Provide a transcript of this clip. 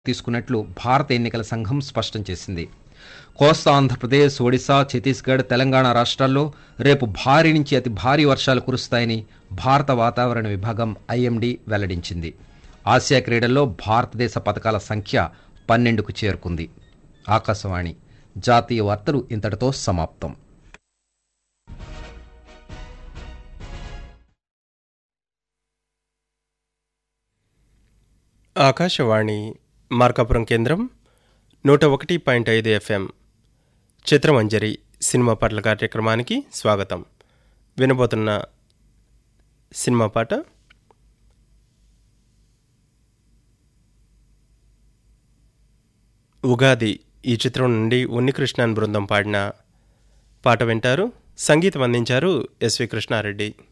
తీసుకున్నట్లు భారత ఎన్నికల సంఘం స్పష్టం చేసింది కోస్తా ఆంధ్రప్రదేశ్ ఒడిశా ఛత్తీస్గఢ్ తెలంగాణ రాష్ట్రాల్లో రేపు భారీ నుంచి అతి భారీ వర్షాలు కురుస్తాయని భారత వాతావరణ విభాగం ఐఎండీ వెల్లడించింది ఆసియా క్రీడల్లో భారతదేశ పథకాల సంఖ్య పన్నెండుకు చేరుకుంది ఆకాశవాణి జాతీయ వార్తలు ఇంతటితో సమాప్తం ఆకాశవాణి మార్కాపురం కేంద్రం నూట ఒకటి పాయింట్ ఐదు ఎఫ్ఎం చిత్రమంజరి సినిమా పాటల కార్యక్రమానికి స్వాగతం వినబోతున్న సినిమా పాట ఉగాది ఈ చిత్రం నుండి ఉన్నికృష్ణన్ బృందం పాడిన పాట వింటారు సంగీతం అందించారు ఎస్వి కృష్ణారెడ్డి